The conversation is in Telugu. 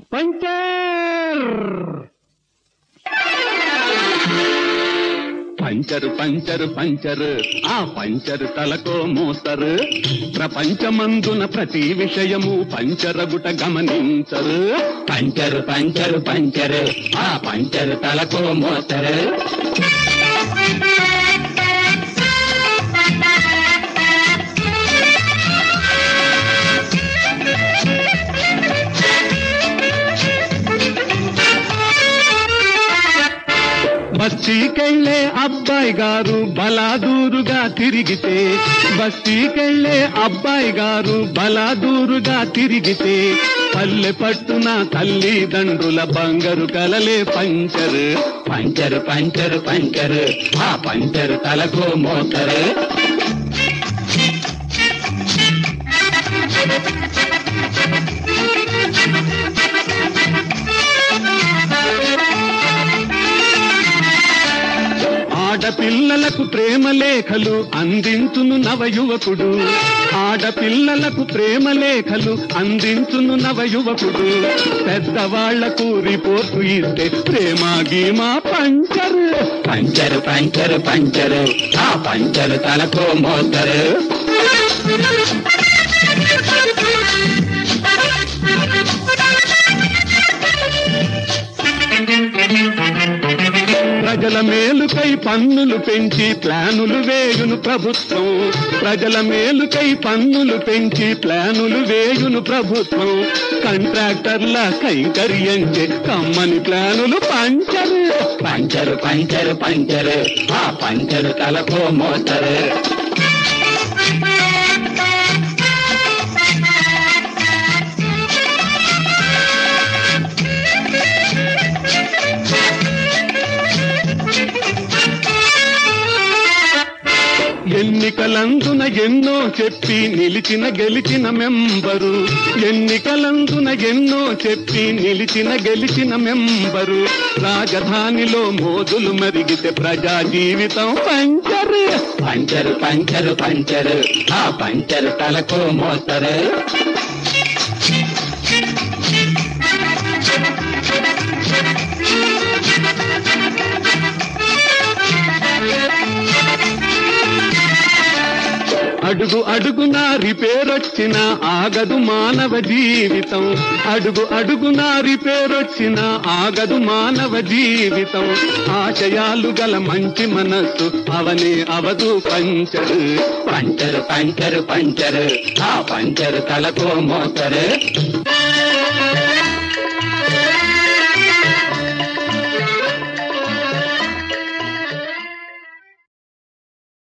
పంచర్ పంచరు పంచరు పంచరు ఆ పంచరు తలకో మోస్తరు ప్రపంచమందున ప్రతి విషయము పంచరగుట గమనించరు పంచరు పంచరు పంచరు ఆ పంచరు తలకు మోస్తరు బస్తీకెళ్ళే అబ్బాయి గారు బలాదూరుగా తిరిగితే బస్తీకెళ్ళే అబ్బాయి గారు బలాదూరుగా తిరిగితే పల్లె పట్టున తల్లిదండ్రుల బంగారు కలలే పంచరు పంచరు పంచరు పంచరు ఆ పంచరు తలకు మోస్తరు ఆడపిల్లలకు ప్రేమ లేఖలు అందించును నవయువకుడు ఆడపిల్లలకు ప్రేమ లేఖలు అందించును నవయువకుడు పెద్దవాళ్లకు రిపోర్టు ఇస్తే ప్రేమ గీమా పంచరు పంచరు పంచరు పంచరు ఆ పంచరు తలకు మోస్తరు ప్రజల మేలుకై పన్నులు పెంచి ప్లానులు వేయును ప్రభుత్వం ప్రజల మేలుకై పన్నులు పెంచి ప్లానులు వేయును ప్రభుత్వం కాంట్రాక్టర్ల కైంకర్యంచే కమ్మని ప్లానులు పంచరు పంచరు పంచరు పంచరు ఆ పంచరు తలకు మోస్తరు ఎన్నికలందున ఎన్నో చెప్పి నిలిచిన గెలిచిన మెంబరు ఎన్నికలందున ఎన్నో చెప్పి నిలిచిన గెలిచిన మెంబరు రాజధానిలో మోదులు మరిగితే ప్రజా జీవితం పంచరు పంచరు పంచరు పంచరు ఆ పంచరు తలకు మోస్తరు అడుగు అడుగున రిపేరొచ్చిన ఆగదు మానవ జీవితం అడుగు అడుగున రిపేరొచ్చిన ఆగదు మానవ జీవితం ఆశయాలు గల మంచి మనస్సు అవనే అవదు పంచరు పంచరు పంచరు పంచరు ఆ పంచరు తలకు మోస్తరు